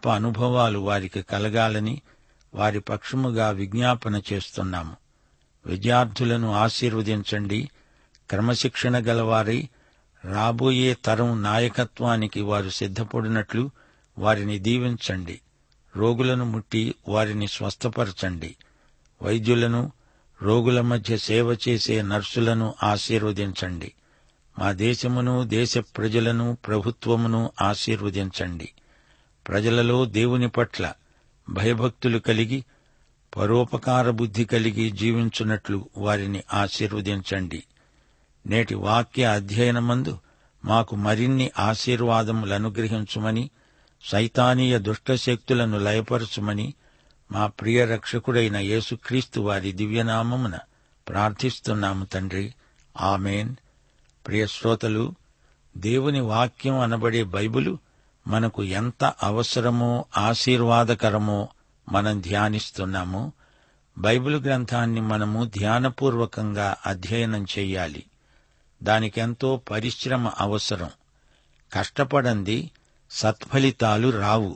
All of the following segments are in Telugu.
గొప్ప అనుభవాలు వారికి కలగాలని వారి పక్షముగా విజ్ఞాపన చేస్తున్నాము విద్యార్థులను ఆశీర్వదించండి క్రమశిక్షణ గలవారై రాబోయే తరం నాయకత్వానికి వారు సిద్ధపడినట్లు వారిని దీవించండి రోగులను ముట్టి వారిని స్వస్థపరచండి వైద్యులను రోగుల మధ్య సేవ చేసే నర్సులను ఆశీర్వదించండి మా దేశమును దేశ ప్రజలను ప్రభుత్వమును ఆశీర్వదించండి ప్రజలలో దేవుని పట్ల భయభక్తులు కలిగి పరోపకార బుద్ధి కలిగి జీవించున్నట్లు వారిని ఆశీర్వదించండి నేటి వాక్య అధ్యయనమందు మాకు మరిన్ని ఆశీర్వాదములు అనుగ్రహించుమని సైతానీయ దుష్టశక్తులను లయపరచుమని మా ప్రియ రక్షకుడైన యేసుక్రీస్తు వారి దివ్యనామమున ప్రార్థిస్తున్నాము తండ్రి ఆమెన్ ప్రియ శ్రోతలు దేవుని వాక్యం అనబడే బైబిలు మనకు ఎంత అవసరమో ఆశీర్వాదకరమో మనం ధ్యానిస్తున్నాము బైబిల్ గ్రంథాన్ని మనము ధ్యానపూర్వకంగా అధ్యయనం చెయ్యాలి దానికెంతో పరిశ్రమ అవసరం కష్టపడంది సత్ఫలితాలు రావు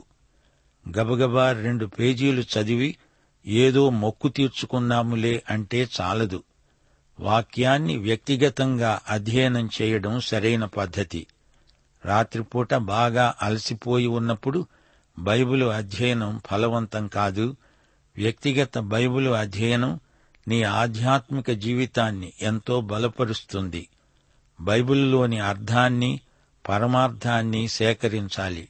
గబగబా రెండు పేజీలు చదివి ఏదో మొక్కు తీర్చుకున్నాములే అంటే చాలదు వాక్యాన్ని వ్యక్తిగతంగా అధ్యయనం చేయడం సరైన పద్ధతి రాత్రిపూట బాగా అలసిపోయి ఉన్నప్పుడు బైబిలు అధ్యయనం ఫలవంతం కాదు వ్యక్తిగత బైబిలు అధ్యయనం నీ ఆధ్యాత్మిక జీవితాన్ని ఎంతో బలపరుస్తుంది బైబిల్లోని అర్థాన్ని పరమార్థాన్ని సేకరించాలి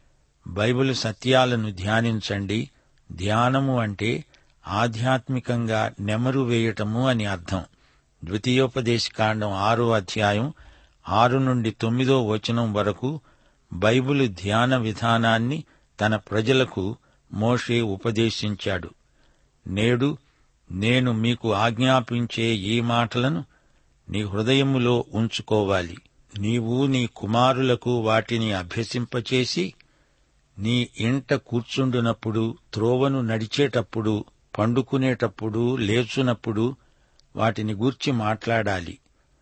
బైబిల్ సత్యాలను ధ్యానించండి ధ్యానము అంటే ఆధ్యాత్మికంగా నెమరు వేయటము అని అర్థం ద్వితీయోపదేశకాండం ఆరో అధ్యాయం ఆరు నుండి తొమ్మిదో వచనం వరకు బైబిలు ధ్యాన విధానాన్ని తన ప్రజలకు మోషే ఉపదేశించాడు నేడు నేను మీకు ఆజ్ఞాపించే ఈ మాటలను నీ హృదయములో ఉంచుకోవాలి నీవు నీ కుమారులకు వాటిని అభ్యసింపచేసి నీ ఇంట కూర్చుండునప్పుడు త్రోవను నడిచేటప్పుడు పండుకునేటప్పుడు లేచునప్పుడు వాటిని గూర్చి మాట్లాడాలి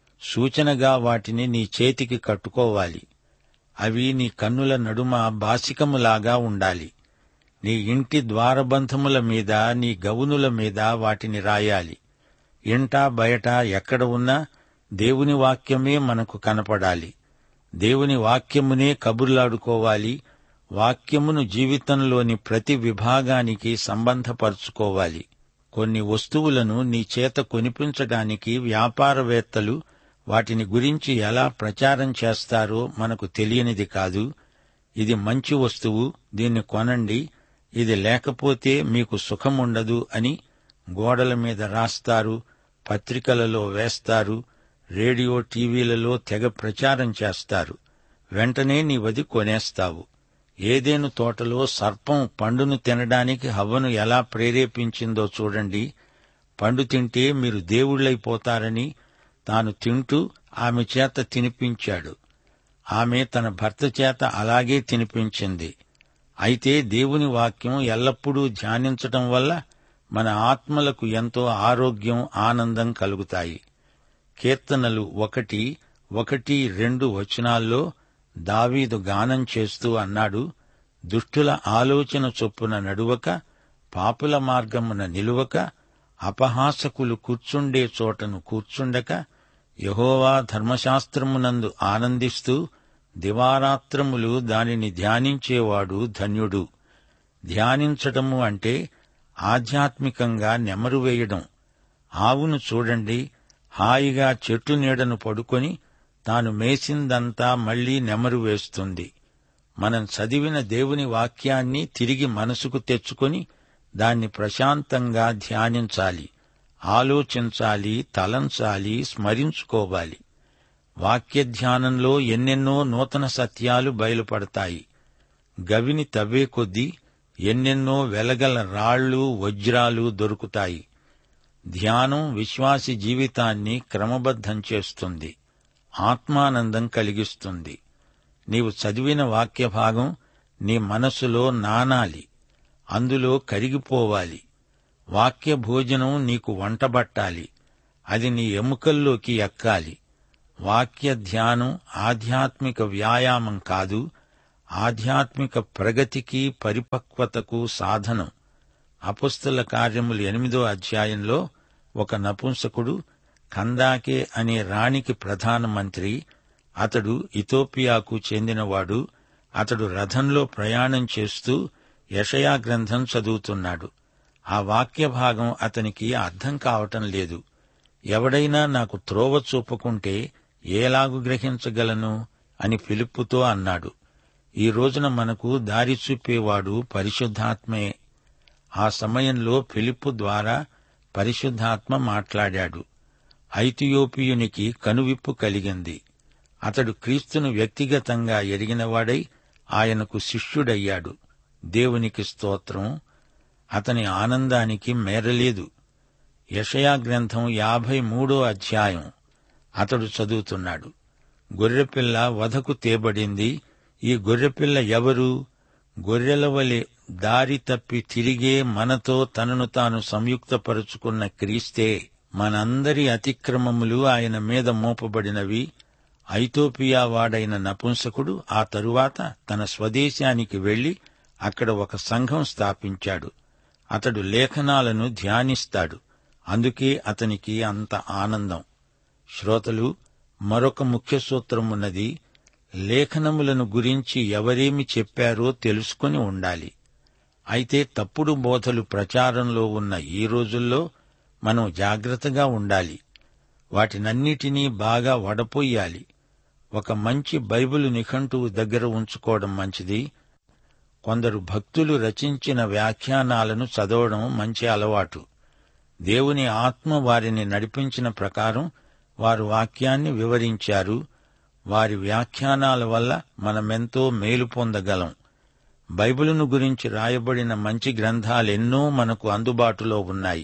సూచనగా వాటిని నీ చేతికి కట్టుకోవాలి అవి నీ కన్నుల నడుమ బాసికములాగా ఉండాలి నీ ఇంటి ద్వారబంధముల మీద నీ గవునుల మీద వాటిని రాయాలి ఇంట బయట ఎక్కడ ఉన్నా దేవుని వాక్యమే మనకు కనపడాలి దేవుని వాక్యమునే కబుర్లాడుకోవాలి వాక్యమును జీవితంలోని ప్రతి విభాగానికి సంబంధపరుచుకోవాలి కొన్ని వస్తువులను నీ చేత కొనిపించడానికి వ్యాపారవేత్తలు వాటిని గురించి ఎలా ప్రచారం చేస్తారో మనకు తెలియనిది కాదు ఇది మంచి వస్తువు దీన్ని కొనండి ఇది లేకపోతే మీకు సుఖముండదు అని గోడల మీద రాస్తారు పత్రికలలో వేస్తారు రేడియో టీవీలలో తెగ ప్రచారం చేస్తారు వెంటనే నీవది కొనేస్తావు ఏదేను తోటలో సర్పం పండును తినడానికి హవ్వను ఎలా ప్రేరేపించిందో చూడండి పండు తింటే మీరు దేవుళ్ళైపోతారని తాను తింటూ ఆమె చేత తినిపించాడు ఆమె తన భర్త చేత అలాగే తినిపించింది అయితే దేవుని వాక్యం ఎల్లప్పుడూ ధ్యానించటం వల్ల మన ఆత్మలకు ఎంతో ఆరోగ్యం ఆనందం కలుగుతాయి కీర్తనలు ఒకటి ఒకటి రెండు వచనాల్లో దావీదు గానం చేస్తూ అన్నాడు దుష్టుల ఆలోచన చొప్పున నడువక పాపుల మార్గమున నిలువక అపహాసకులు కూర్చుండే చోటను కూర్చుండక యహోవా ధర్మశాస్త్రమునందు ఆనందిస్తూ దివారాత్రములు దానిని ధ్యానించేవాడు ధన్యుడు ధ్యానించటము అంటే ఆధ్యాత్మికంగా నెమరు వేయడం ఆవును చూడండి హాయిగా చెట్టు నీడను పడుకొని తాను మేసిందంతా మళ్లీ నెమరు వేస్తుంది మనం చదివిన దేవుని వాక్యాన్ని తిరిగి మనసుకు తెచ్చుకొని దాన్ని ప్రశాంతంగా ధ్యానించాలి ఆలోచించాలి తలంచాలి స్మరించుకోవాలి వాక్య ధ్యానంలో ఎన్నెన్నో నూతన సత్యాలు బయలుపడతాయి గవిని తవ్వే కొద్దీ ఎన్నెన్నో వెలగల రాళ్ళు వజ్రాలు దొరుకుతాయి ధ్యానం విశ్వాసి జీవితాన్ని క్రమబద్ధం చేస్తుంది ఆత్మానందం కలిగిస్తుంది నీవు చదివిన వాక్య భాగం నీ మనసులో నానాలి అందులో కరిగిపోవాలి వాక్య భోజనం నీకు వంటబట్టాలి అది నీ ఎముకల్లోకి ఎక్కాలి వాక్య ధ్యానం ఆధ్యాత్మిక వ్యాయామం కాదు ఆధ్యాత్మిక ప్రగతికి పరిపక్వతకు సాధనం అపుస్తల కార్యములు ఎనిమిదో అధ్యాయంలో ఒక నపుంసకుడు కందాకే అనే రాణికి ప్రధానమంత్రి అతడు ఇథోపియాకు చెందినవాడు అతడు రథంలో ప్రయాణం చేస్తూ యషయా గ్రంథం చదువుతున్నాడు ఆ వాక్య భాగం అతనికి అర్థం కావటం లేదు ఎవడైనా నాకు త్రోవ చూపుకుంటే ఏలాగు గ్రహించగలను అని ఫిలిప్పుతో అన్నాడు ఈ రోజున మనకు దారి చూపేవాడు పరిశుద్ధాత్మే ఆ సమయంలో ఫిలిప్పు ద్వారా పరిశుద్ధాత్మ మాట్లాడాడు ఐతియోపియునికి కనువిప్పు కలిగింది అతడు క్రీస్తును వ్యక్తిగతంగా ఎరిగినవాడై ఆయనకు శిష్యుడయ్యాడు దేవునికి స్తోత్రం అతని ఆనందానికి మేరలేదు యషయా గ్రంథం యాభై మూడో అధ్యాయం అతడు చదువుతున్నాడు గొర్రెపిల్ల వధకు తేబడింది ఈ గొర్రెపిల్ల ఎవరు గొర్రెల వలె దారి తప్పి తిరిగే మనతో తనను తాను సంయుక్తపరుచుకున్న క్రీస్తే మనందరి అతిక్రమములు ఆయన మీద మోపబడినవి ఐతోపియా వాడైన నపుంసకుడు ఆ తరువాత తన స్వదేశానికి వెళ్లి అక్కడ ఒక సంఘం స్థాపించాడు అతడు లేఖనాలను ధ్యానిస్తాడు అందుకే అతనికి అంత ఆనందం శ్రోతలు మరొక ముఖ్య సూత్రమున్నది లేఖనములను గురించి ఎవరేమి చెప్పారో తెలుసుకుని ఉండాలి అయితే తప్పుడు బోధలు ప్రచారంలో ఉన్న ఈ రోజుల్లో మనం జాగ్రత్తగా ఉండాలి వాటినన్నిటినీ బాగా వడపోయాలి ఒక మంచి బైబిల్ నిఘంటువు దగ్గర ఉంచుకోవడం మంచిది కొందరు భక్తులు రచించిన వ్యాఖ్యానాలను చదవడం మంచి అలవాటు దేవుని ఆత్మ వారిని నడిపించిన ప్రకారం వారు వాక్యాన్ని వివరించారు వారి వ్యాఖ్యానాల వల్ల మనమెంతో మేలు పొందగలం బైబిలును గురించి రాయబడిన మంచి గ్రంథాలెన్నో మనకు అందుబాటులో ఉన్నాయి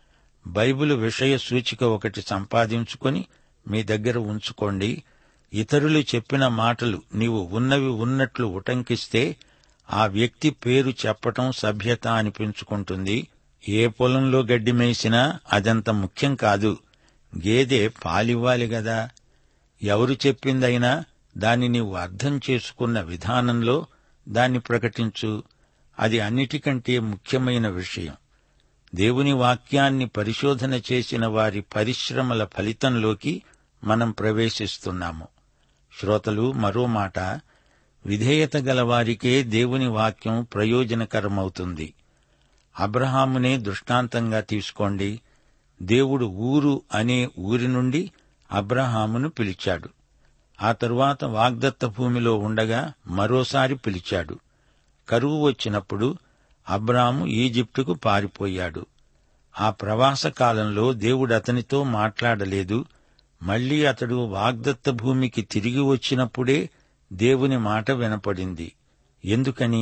బైబిలు విషయ సూచిక ఒకటి సంపాదించుకొని మీ దగ్గర ఉంచుకోండి ఇతరులు చెప్పిన మాటలు నీవు ఉన్నవి ఉన్నట్లు ఉటంకిస్తే ఆ వ్యక్తి పేరు చెప్పటం సభ్యత అనిపించుకుంటుంది ఏ పొలంలో గడ్డి మేసినా అదంత ముఖ్యం కాదు గేదె పాలివ్వాలి గదా ఎవరు చెప్పిందైనా దాన్ని నీవు అర్థం చేసుకున్న విధానంలో దాన్ని ప్రకటించు అది అన్నిటికంటే ముఖ్యమైన విషయం దేవుని వాక్యాన్ని పరిశోధన చేసిన వారి పరిశ్రమల ఫలితంలోకి మనం ప్రవేశిస్తున్నాము శ్రోతలు మరో మాట విధేయత గల వారికే దేవుని వాక్యం ప్రయోజనకరమవుతుంది అబ్రహామునే దృష్టాంతంగా తీసుకోండి దేవుడు ఊరు అనే ఊరి నుండి అబ్రహామును పిలిచాడు ఆ తరువాత వాగ్దత్త భూమిలో ఉండగా మరోసారి పిలిచాడు కరువు వచ్చినప్పుడు అబ్రాము ఈజిప్టుకు పారిపోయాడు ఆ ప్రవాస కాలంలో దేవుడు అతనితో మాట్లాడలేదు మళ్లీ అతడు వాగ్దత్త భూమికి తిరిగి వచ్చినప్పుడే దేవుని మాట వినపడింది ఎందుకని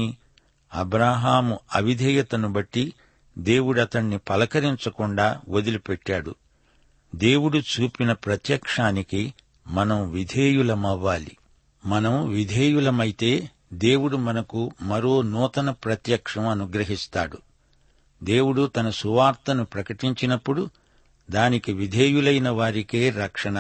అబ్రాహాము అవిధేయతను బట్టి దేవుడతణ్ణి పలకరించకుండా వదిలిపెట్టాడు దేవుడు చూపిన ప్రత్యక్షానికి మనం విధేయులమవ్వాలి మనం విధేయులమైతే దేవుడు మనకు మరో నూతన ప్రత్యక్షం అనుగ్రహిస్తాడు దేవుడు తన సువార్తను ప్రకటించినప్పుడు దానికి విధేయులైన వారికే రక్షణ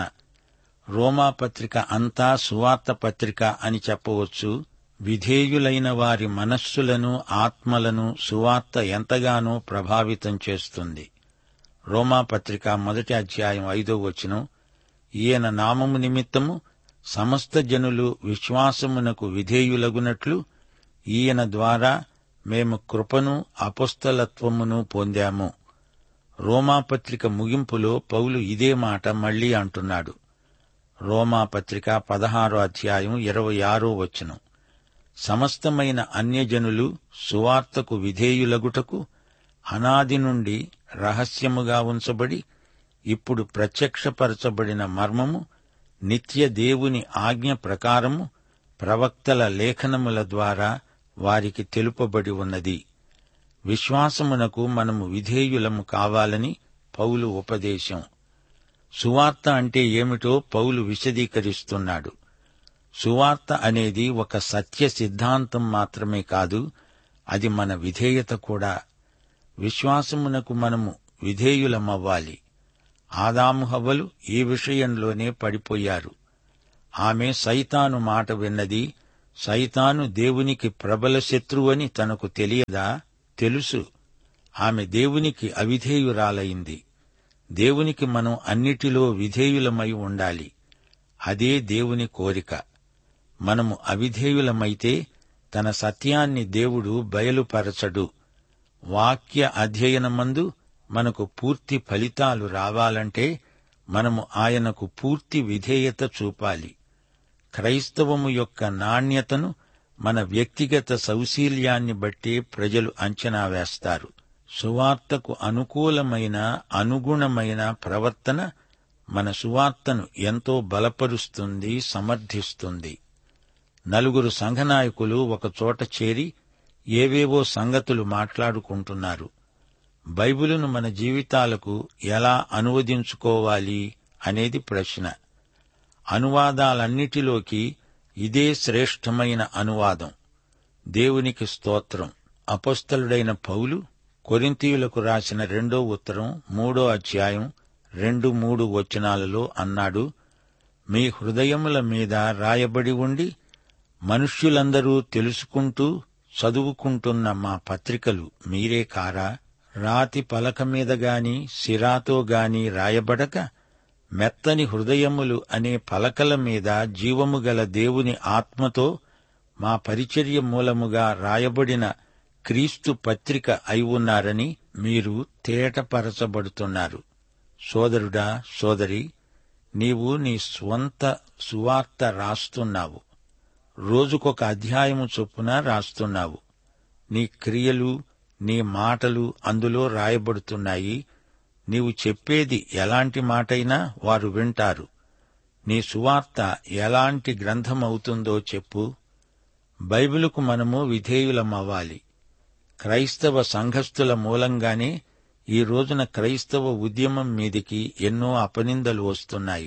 రోమాపత్రిక అంతా సువార్త పత్రిక అని చెప్పవచ్చు విధేయులైన వారి మనస్సులను ఆత్మలను సువార్త ఎంతగానో ప్రభావితం చేస్తుంది రోమాపత్రిక మొదటి అధ్యాయం ఐదో వచనం ఈయన నామము నిమిత్తము సమస్త జనులు విశ్వాసమునకు విధేయులగునట్లు ఈయన ద్వారా మేము కృపను అపుస్తలత్వమును పొందాము రోమాపత్రిక ముగింపులో పౌలు ఇదే మాట మళ్లీ అంటున్నాడు రోమాపత్రిక పదహారో అధ్యాయం ఇరవై ఆరో వచనం సమస్తమైన అన్యజనులు సువార్తకు విధేయులగుటకు అనాది నుండి రహస్యముగా ఉంచబడి ఇప్పుడు ప్రత్యక్షపరచబడిన మర్మము నిత్య దేవుని ఆజ్ఞ ప్రకారము ప్రవక్తల లేఖనముల ద్వారా వారికి తెలుపబడి ఉన్నది విశ్వాసమునకు మనము విధేయులము కావాలని పౌలు ఉపదేశం సువార్త అంటే ఏమిటో పౌలు విశదీకరిస్తున్నాడు సువార్త అనేది ఒక సత్య సిద్ధాంతం మాత్రమే కాదు అది మన విధేయత కూడా విశ్వాసమునకు మనము విధేయులమవ్వాలి ఆదాము హవ్వలు ఈ విషయంలోనే పడిపోయారు ఆమె సైతాను మాట విన్నది సైతాను దేవునికి ప్రబల శత్రువని తనకు తెలియదా తెలుసు ఆమె దేవునికి అవిధేయురాలైంది దేవునికి మనం అన్నిటిలో విధేయులమై ఉండాలి అదే దేవుని కోరిక మనము అవిధేయులమైతే తన సత్యాన్ని దేవుడు బయలుపరచడు వాక్య అధ్యయనమందు మనకు పూర్తి ఫలితాలు రావాలంటే మనము ఆయనకు పూర్తి విధేయత చూపాలి క్రైస్తవము యొక్క నాణ్యతను మన వ్యక్తిగత సౌశీల్యాన్ని బట్టే ప్రజలు అంచనా వేస్తారు సువార్తకు అనుకూలమైన అనుగుణమైన ప్రవర్తన మన సువార్తను ఎంతో బలపరుస్తుంది సమర్థిస్తుంది నలుగురు సంఘనాయకులు ఒకచోట చేరి ఏవేవో సంగతులు మాట్లాడుకుంటున్నారు బైబిలును మన జీవితాలకు ఎలా అనువదించుకోవాలి అనేది ప్రశ్న అనువాదాలన్నిటిలోకి ఇదే శ్రేష్టమైన అనువాదం దేవునికి స్తోత్రం అపస్థలుడైన పౌలు కొరింతీయులకు రాసిన రెండో ఉత్తరం మూడో అధ్యాయం రెండు మూడు వచనాలలో అన్నాడు మీ హృదయముల మీద రాయబడి ఉండి మనుష్యులందరూ తెలుసుకుంటూ చదువుకుంటున్న మా పత్రికలు మీరే కారా రాతి పలక మీద గాని సిరాతో గాని రాయబడక మెత్తని హృదయములు అనే పలకల మీద జీవము గల దేవుని ఆత్మతో మా పరిచర్య మూలముగా రాయబడిన క్రీస్తు పత్రిక అయి ఉన్నారని మీరు తేటపరచబడుతున్నారు సోదరుడా సోదరి నీవు నీ స్వంత సువార్త రాస్తున్నావు రోజుకొక అధ్యాయము చొప్పున రాస్తున్నావు నీ క్రియలు నీ మాటలు అందులో రాయబడుతున్నాయి నీవు చెప్పేది ఎలాంటి మాటైనా వారు వింటారు నీ సువార్త ఎలాంటి గ్రంథమవుతుందో చెప్పు బైబిలుకు మనము విధేయులమవ్వాలి క్రైస్తవ సంఘస్థుల మూలంగానే ఈ రోజున క్రైస్తవ ఉద్యమం మీదికి ఎన్నో అపనిందలు వస్తున్నాయి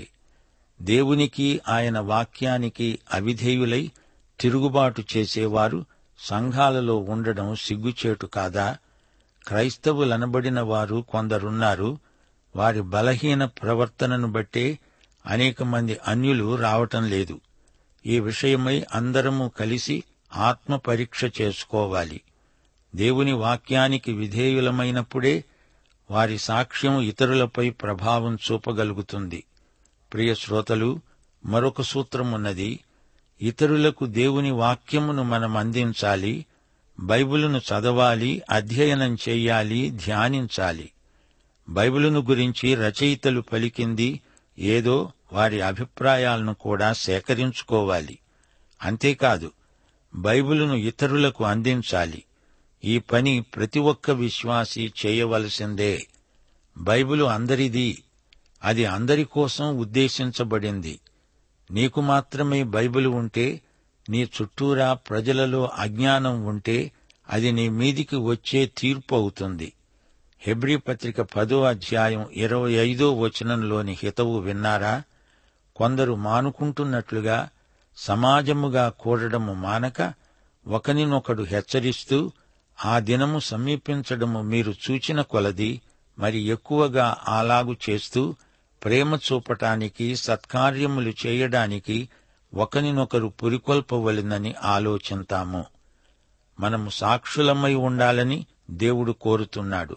దేవునికి ఆయన వాక్యానికి అవిధేయులై తిరుగుబాటు చేసేవారు సంఘాలలో ఉండడం సిగ్గుచేటు కాదా క్రైస్తవులనబడిన వారు కొందరున్నారు వారి బలహీన ప్రవర్తనను బట్టే అనేక మంది అన్యులు రావటం లేదు ఈ విషయమై అందరము కలిసి ఆత్మ పరీక్ష చేసుకోవాలి దేవుని వాక్యానికి విధేయులమైనప్పుడే వారి సాక్ష్యం ఇతరులపై ప్రభావం చూపగలుగుతుంది ప్రియ శ్రోతలు మరొక సూత్రం ఉన్నది ఇతరులకు దేవుని వాక్యమును మనం అందించాలి బైబిలును చదవాలి అధ్యయనం చెయ్యాలి ధ్యానించాలి బైబిలును గురించి రచయితలు పలికింది ఏదో వారి అభిప్రాయాలను కూడా సేకరించుకోవాలి అంతేకాదు బైబిలును ఇతరులకు అందించాలి ఈ పని ప్రతి ఒక్క విశ్వాసి చేయవలసిందే బైబిలు అందరిది అది అందరి కోసం ఉద్దేశించబడింది నీకు మాత్రమే బైబిల్ ఉంటే నీ చుట్టూరా ప్రజలలో అజ్ఞానం ఉంటే అది నీ మీదికి వచ్చే తీర్పు అవుతుంది హెబ్రీ పత్రిక పదో అధ్యాయం ఇరవై ఐదో వచనంలోని హితవు విన్నారా కొందరు మానుకుంటున్నట్లుగా సమాజముగా కూడడము మానక ఒకనినొకడు హెచ్చరిస్తూ ఆ దినము సమీపించడము మీరు చూచిన కొలది మరి ఎక్కువగా అలాగు చేస్తూ ప్రేమ చూపటానికి సత్కార్యములు చేయడానికి ఒకనినొకరు పురికొల్పవలెనని ఆలోచింతాము మనము సాక్షులమై ఉండాలని దేవుడు కోరుతున్నాడు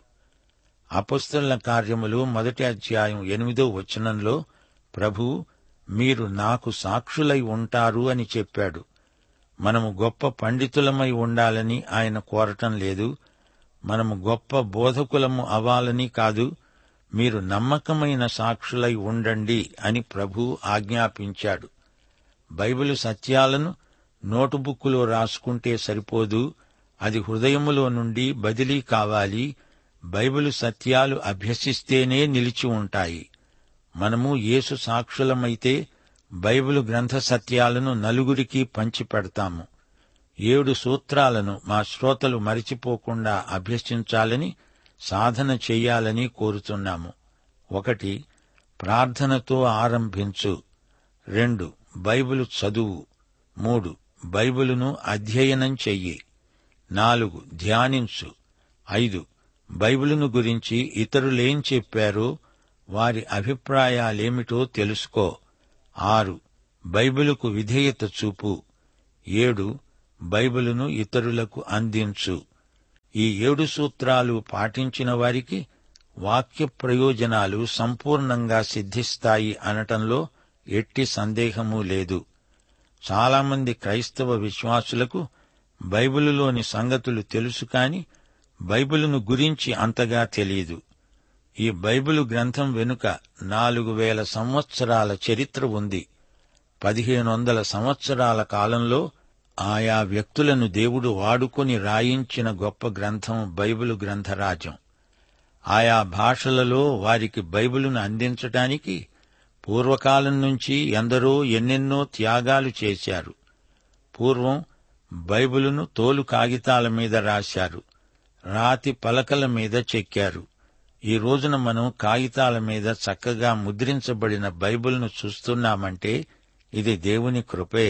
అపస్తుల కార్యములు మొదటి అధ్యాయం ఎనిమిదో వచనంలో ప్రభు మీరు నాకు సాక్షులై ఉంటారు అని చెప్పాడు మనము గొప్ప పండితులమై ఉండాలని ఆయన కోరటం లేదు మనము గొప్ప బోధకులము అవ్వాలని కాదు మీరు నమ్మకమైన సాక్షులై ఉండండి అని ప్రభు ఆజ్ఞాపించాడు బైబిలు సత్యాలను నోటుబుక్కులో రాసుకుంటే సరిపోదు అది హృదయములో నుండి బదిలీ కావాలి బైబిలు సత్యాలు అభ్యసిస్తేనే నిలిచి ఉంటాయి మనము యేసు సాక్షులమైతే బైబిలు గ్రంథ సత్యాలను నలుగురికి పంచిపెడతాము ఏడు సూత్రాలను మా శ్రోతలు మరిచిపోకుండా అభ్యసించాలని సాధన చెయ్యాలని కోరుతున్నాము ఒకటి ప్రార్థనతో ఆరంభించు రెండు బైబిలు చదువు మూడు బైబిలును అధ్యయనం చెయ్యి నాలుగు ధ్యానించు ఐదు బైబిలును గురించి ఇతరులేం చెప్పారో వారి అభిప్రాయాలేమిటో తెలుసుకో ఆరు బైబిలుకు విధేయత చూపు ఏడు బైబిలును ఇతరులకు అందించు ఈ ఏడు సూత్రాలు పాటించిన వారికి వాక్య ప్రయోజనాలు సంపూర్ణంగా సిద్ధిస్తాయి అనటంలో ఎట్టి సందేహమూ లేదు చాలామంది క్రైస్తవ విశ్వాసులకు బైబిలులోని సంగతులు తెలుసు కాని బైబిలును గురించి అంతగా తెలియదు ఈ బైబిలు గ్రంథం వెనుక నాలుగు వేల సంవత్సరాల చరిత్ర ఉంది పదిహేను వందల సంవత్సరాల కాలంలో ఆయా వ్యక్తులను దేవుడు వాడుకొని రాయించిన గొప్ప గ్రంథం బైబిలు గ్రంథరాజం ఆయా భాషలలో వారికి బైబిలును అందించటానికి పూర్వకాలం నుంచి ఎందరో ఎన్నెన్నో త్యాగాలు చేశారు పూర్వం బైబిలును తోలు కాగితాల మీద రాశారు రాతి పలకల మీద చెక్కారు ఈ రోజున మనం కాగితాల మీద చక్కగా ముద్రించబడిన బైబిల్ను చూస్తున్నామంటే ఇది దేవుని కృపే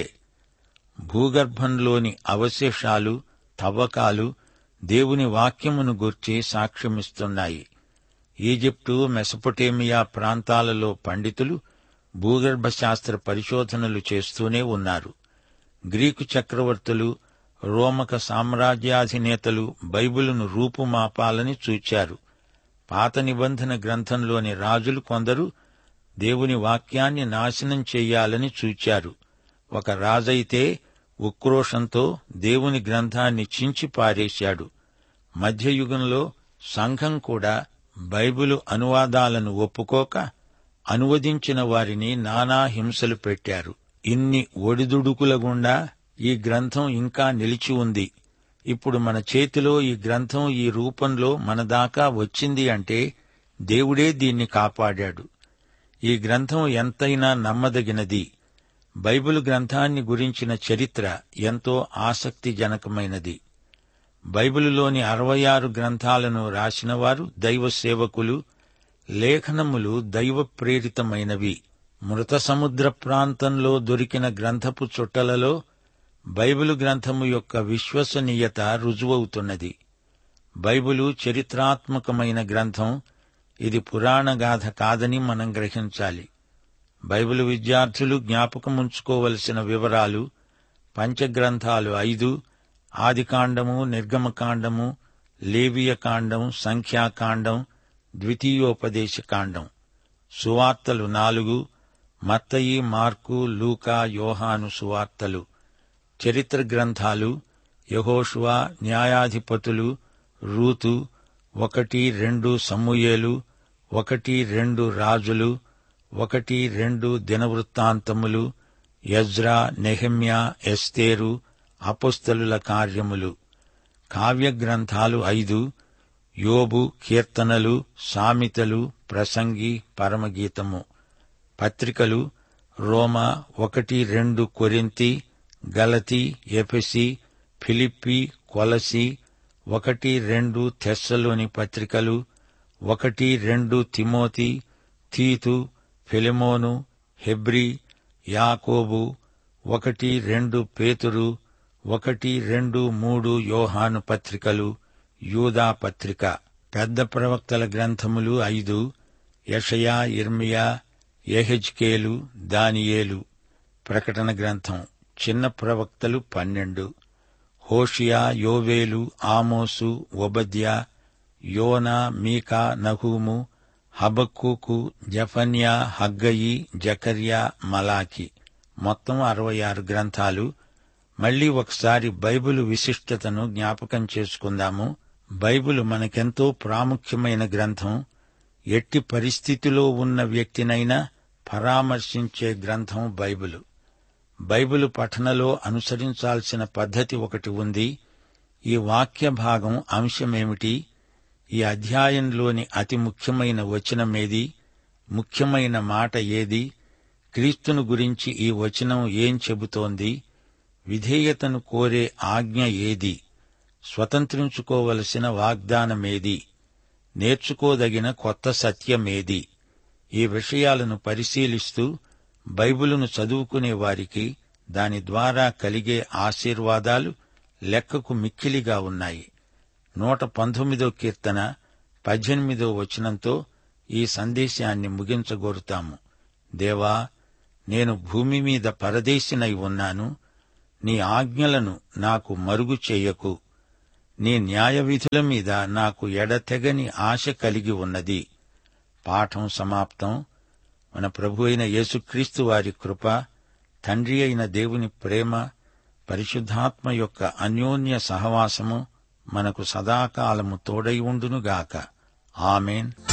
భూగర్భంలోని అవశేషాలు తవ్వకాలు దేవుని వాక్యమును గూర్చి సాక్ష్యమిస్తున్నాయి ఈజిప్టు మెసపొటేమియా ప్రాంతాలలో పండితులు భూగర్భ శాస్త్ర పరిశోధనలు చేస్తూనే ఉన్నారు గ్రీకు చక్రవర్తులు రోమక సామ్రాజ్యాధినేతలు బైబిలును రూపుమాపాలని చూచారు పాత నిబంధన గ్రంథంలోని రాజులు కొందరు దేవుని వాక్యాన్ని నాశనం చెయ్యాలని చూచారు ఒక రాజైతే ఉక్రోషంతో దేవుని గ్రంథాన్ని చించి పారేశాడు మధ్యయుగంలో సంఘం కూడా బైబిలు అనువాదాలను ఒప్పుకోక అనువదించిన వారిని నానా హింసలు పెట్టారు ఇన్ని ఒడిదుడుకుల గుండా ఈ గ్రంథం ఇంకా నిలిచి ఉంది ఇప్పుడు మన చేతిలో ఈ గ్రంథం ఈ రూపంలో మన దాకా వచ్చింది అంటే దేవుడే దీన్ని కాపాడాడు ఈ గ్రంథం ఎంతైనా నమ్మదగినది బైబిల్ గ్రంథాన్ని గురించిన చరిత్ర ఎంతో ఆసక్తిజనకమైనది బైబిలులోని అరవై ఆరు గ్రంథాలను రాసినవారు దైవ సేవకులు లేఖనములు దైవ ప్రేరితమైనవి మృత సముద్ర ప్రాంతంలో దొరికిన గ్రంథపు చుట్టలలో బైబిలు గ్రంథము యొక్క విశ్వసనీయత రుజువవుతున్నది బైబిలు చరిత్రాత్మకమైన గ్రంథం ఇది పురాణగాథ కాదని మనం గ్రహించాలి బైబిలు విద్యార్థులు జ్ఞాపకముంచుకోవలసిన వివరాలు పంచగ్రంథాలు ఐదు ఆదికాండము నిర్గమకాండము లేవియకాండం సంఖ్యాకాండం ద్వితీయోపదేశకాండం సువార్తలు నాలుగు మత్తయి మార్కు లూకా యోహాను సువార్తలు చరిత్ర గ్రంథాలు యహోషువా న్యాయాధిపతులు రూతు ఒకటి రెండు సమూయేలు ఒకటి రెండు రాజులు ఒకటి రెండు దినవృత్తాంతములు యజ్రా నెహమ్యా ఎస్తేరు అపుస్తలుల కార్యములు కావ్య గ్రంథాలు ఐదు యోబు కీర్తనలు సామెతలు ప్రసంగి పరమగీతము పత్రికలు రోమా ఒకటి రెండు కొరింతి గలతి ఎఫెసి ఫిలిప్పి కొలసి ఒకటి రెండు తెస్సలోని పత్రికలు ఒకటి రెండు తిమోతి తీతు ఫిలిమోను హెబ్రి యాకోబు ఒకటి రెండు పేతురు ఒకటి రెండు మూడు యోహాను పత్రికలు యూదా పత్రిక పెద్ద ప్రవక్తల గ్రంథములు ఐదు యషయా ఇర్మియా యెహెజ్కేలు దానియేలు ప్రకటన గ్రంథం చిన్న ప్రవక్తలు పన్నెండు హోషియా యోవేలు ఆమోసు ఒబద్యా యోనా మీకా నహూము హబక్కూకు జఫన్యా హగ్గయి జకర్యా మలాకి మొత్తం అరవై ఆరు గ్రంథాలు మళ్లీ ఒకసారి బైబిలు విశిష్టతను జ్ఞాపకం చేసుకుందాము బైబిలు మనకెంతో ప్రాముఖ్యమైన గ్రంథం ఎట్టి పరిస్థితిలో ఉన్న వ్యక్తినైనా పరామర్శించే గ్రంథం బైబిలు బైబిలు పఠనలో అనుసరించాల్సిన పద్ధతి ఒకటి ఉంది ఈ వాక్య భాగం అంశమేమిటి ఈ అధ్యాయంలోని అతి ముఖ్యమైన వచనమేది ముఖ్యమైన మాట ఏది క్రీస్తును గురించి ఈ వచనం ఏం చెబుతోంది విధేయతను కోరే ఆజ్ఞ ఏది స్వతంత్రించుకోవలసిన వాగ్దానమేది నేర్చుకోదగిన కొత్త సత్యమేది ఈ విషయాలను పరిశీలిస్తూ బైబిలును చదువుకునే వారికి దాని ద్వారా కలిగే ఆశీర్వాదాలు లెక్కకు మిక్కిలిగా ఉన్నాయి నూట పంతొమ్మిదో కీర్తన పద్దెనిమిదో వచనంతో ఈ సందేశాన్ని ముగించగోరుతాము దేవా నేను భూమి మీద పరదేశినై ఉన్నాను నీ ఆజ్ఞలను నాకు మరుగు చేయకు నీ న్యాయవిధుల మీద నాకు ఎడతెగని ఆశ కలిగి ఉన్నది పాఠం సమాప్తం మన ప్రభు అయిన యేసుక్రీస్తు వారి కృప తండ్రి అయిన దేవుని ప్రేమ పరిశుద్ధాత్మ యొక్క అన్యోన్య సహవాసము మనకు సదాకాలము తోడై ఉండునుగాక ఆమెన్